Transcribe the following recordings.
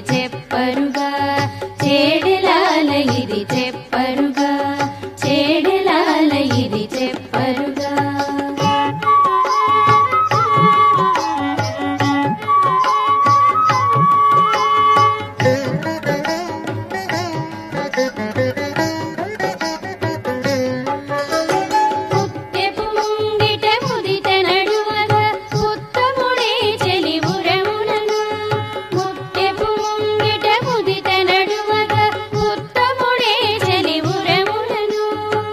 చెప్పరుగా చేడెలాల ఇది చెప్పరుగా చేడెలాల ఇది చెప్పరుగా పుట్టెపు ముంగిట ముదిట నడువగా ఉత్తముడే చెలివురములను పుట్టెపు ముంగిట ముదిట నడువగా ఉత్తముడే చెలివురములను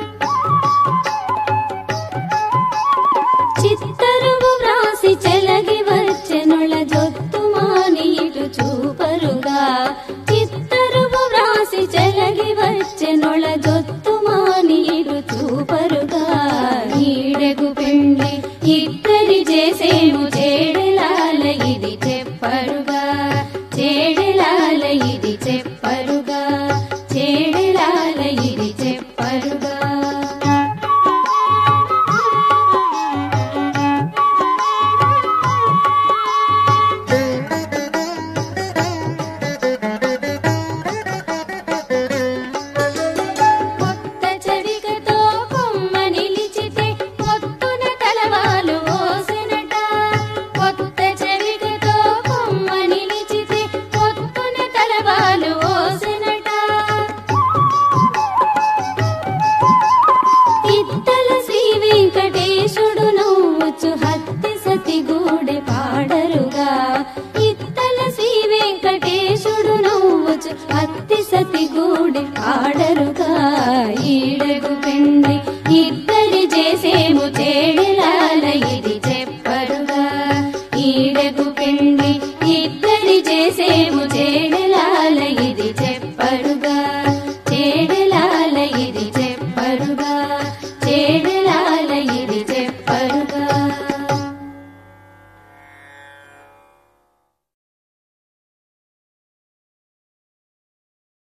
చిత్తరువు వ్రాసి చెలగి వచ్చెనుల జొత్తు మాని ఇటు చూపరుగా చిత్తరువు వ్రాసి చెలగి వచ్చెనుల జొత్తు మాని ఇటు చూపరుగా ఈడెగు పిండి ఇద్దరి చేసేము చేడెలాల ఇది చెప్పరుగా చేడెలాల ఇది చెప్పరుగా